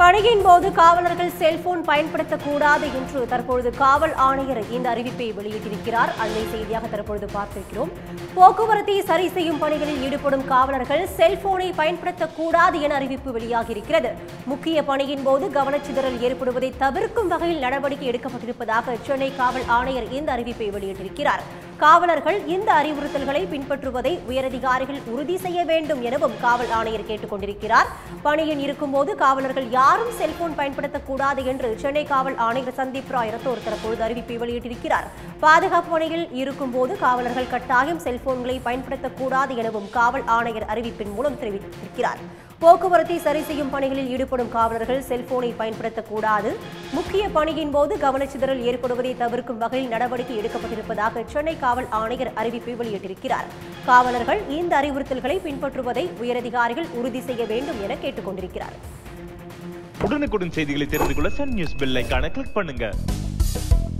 பணியின் போது காவலர்கள் செல்போன் பயன்படுத்தக்கூடாது என்று தற்பொழுது காவல் ஆணையர் இந்த அறிவிப்பை வெளியிட்டிருக்கிறார் அண்மை செய்தியாக தற்பொழுது பார்த்திருக்கிறோம் போக்குவரத்தை சரி செய்யும் பணிகளில் ஈடுபடும் காவலர்கள் செல்போனை பயன்படுத்தக்கூடாது என அறிவிப்பு வெளியாகியிருக்கிறது முக்கிய பணியின் போது கவனச்சிதறல் ஏற்படுவதை தவிர்க்கும் வகையில் நடவடிக்கை எடுக்கப்பட்டிருப்பதாக சென்னை காவல் ஆணையர் இந்த அறிவிப்பை வெளியிட்டிருக்கிறார் காவலர்கள் இந்த அறிவுறுத்தல்களை பின்பற்றுவதை உயரதிகாரிகள் உறுதி செய்ய வேண்டும் எனவும் காவல் ஆணையர் கேட்டுக் கொண்டிருக்கிறார் பணியில் இருக்கும்போது காவலர்கள் யாரும் செல்போன் பயன்படுத்தக்கூடாது என்று சென்னை காவல் ஆணையர் சந்தீப் ராய் ரத்தோர் தற்பொழுது அறிவிப்பை வெளியிட்டிருக்கிறார் பாதுகாப்பு பணியில் இருக்கும்போது காவலர்கள் கட்டாயம் செல்போன்களை பயன்படுத்தக்கூடாது எனவும் காவல் ஆணையர் அறிவிப்பின் மூலம் தெரிவித்திருக்கிறார் போக்குவரத்தை சரி செய்யும் பணிகளில் ஈடுபடும் காவலர்கள் செல்போனை பயன்படுத்தக்கூடாது முக்கிய பணியின் போது கவனச்சிதறல் ஏற்படுவதை தவிர்க்கும் வகையில் நடவடிக்கை எடுக்கப்பட்டிருப்பதாக சென்னை காவல் ஆணையர் அறிவிப்பை வெளியிட்டிருக்கிறார் காவலர்கள் இந்த அறிவுறுத்தல்களை பின்பற்றுவதை உயரதிகாரிகள் உறுதி செய்ய வேண்டும் என கேட்டுக் கொண்டிருக்கிறார் உடனுக்குடன் செய்திகளை தெரிந்து கொள்ள சன் நியூஸ் பெல் ஐகானை கிளிக் பண்ணுங்க